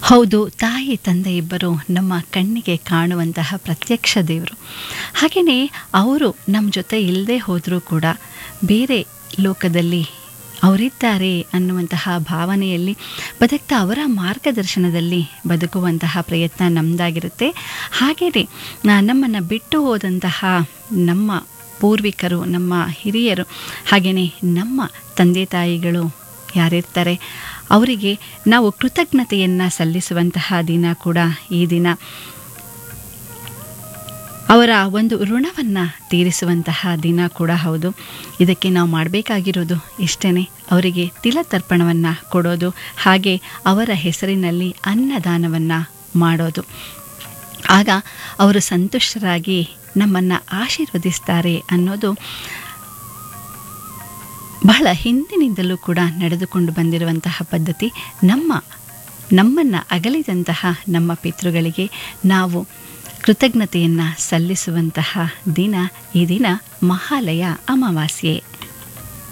ಹೌದು ತಾಯಿ ತಂದೆ ಇಬ್ಬರು ನಮ್ಮ ಕಣ್ಣಿಗೆ ಕಾಣುವಂತಹ ಪ್ರತ್ಯಕ್ಷ ದೇವರು ಹಾಗೆಯೇ ಅವರು ನಮ್ಮ ಜೊತೆ ಇಲ್ಲದೆ ಹೋದರೂ ಕೂಡ ಬೇರೆ ಲೋಕದಲ್ಲಿ ಅವರಿದ್ದಾರೆ ಅನ್ನುವಂತಹ ಭಾವನೆಯಲ್ಲಿ ಬದುಕ್ತಾ ಅವರ ಮಾರ್ಗದರ್ಶನದಲ್ಲಿ ಬದುಕುವಂತಹ ಪ್ರಯತ್ನ ನಮ್ಮದಾಗಿರುತ್ತೆ ಹಾಗೆಯೇ ನಮ್ಮನ್ನು ಬಿಟ್ಟು ಹೋದಂತಹ ನಮ್ಮ ಪೂರ್ವಿಕರು ನಮ್ಮ ಹಿರಿಯರು ಹಾಗೆಯೇ ನಮ್ಮ ತಂದೆ ತಾಯಿಗಳು ಯಾರಿರ್ತಾರೆ ಅವರಿಗೆ ನಾವು ಕೃತಜ್ಞತೆಯನ್ನು ಸಲ್ಲಿಸುವಂತಹ ದಿನ ಕೂಡ ಈ ದಿನ ಅವರ ಒಂದು ಋಣವನ್ನು ತೀರಿಸುವಂತಹ ದಿನ ಕೂಡ ಹೌದು ಇದಕ್ಕೆ ನಾವು ಮಾಡಬೇಕಾಗಿರೋದು ಇಷ್ಟೇ ಅವರಿಗೆ ತಿಲತರ್ಪಣವನ್ನು ಕೊಡೋದು ಹಾಗೆ ಅವರ ಹೆಸರಿನಲ್ಲಿ ಅನ್ನದಾನವನ್ನು ಮಾಡೋದು ಆಗ ಅವರು ಸಂತುಷ್ಟರಾಗಿ ನಮ್ಮನ್ನು ಆಶೀರ್ವದಿಸ್ತಾರೆ ಅನ್ನೋದು ಬಹಳ ಹಿಂದಿನಿಂದಲೂ ಕೂಡ ನಡೆದುಕೊಂಡು ಬಂದಿರುವಂತಹ ಪದ್ಧತಿ ನಮ್ಮ ನಮ್ಮನ್ನು ಅಗಲಿದಂತಹ ನಮ್ಮ ಪಿತೃಗಳಿಗೆ ನಾವು ಕೃತಜ್ಞತೆಯನ್ನು ಸಲ್ಲಿಸುವಂತಹ ದಿನ ಈ ದಿನ ಮಹಾಲಯ ಅಮಾವಾಸ್ಯೆ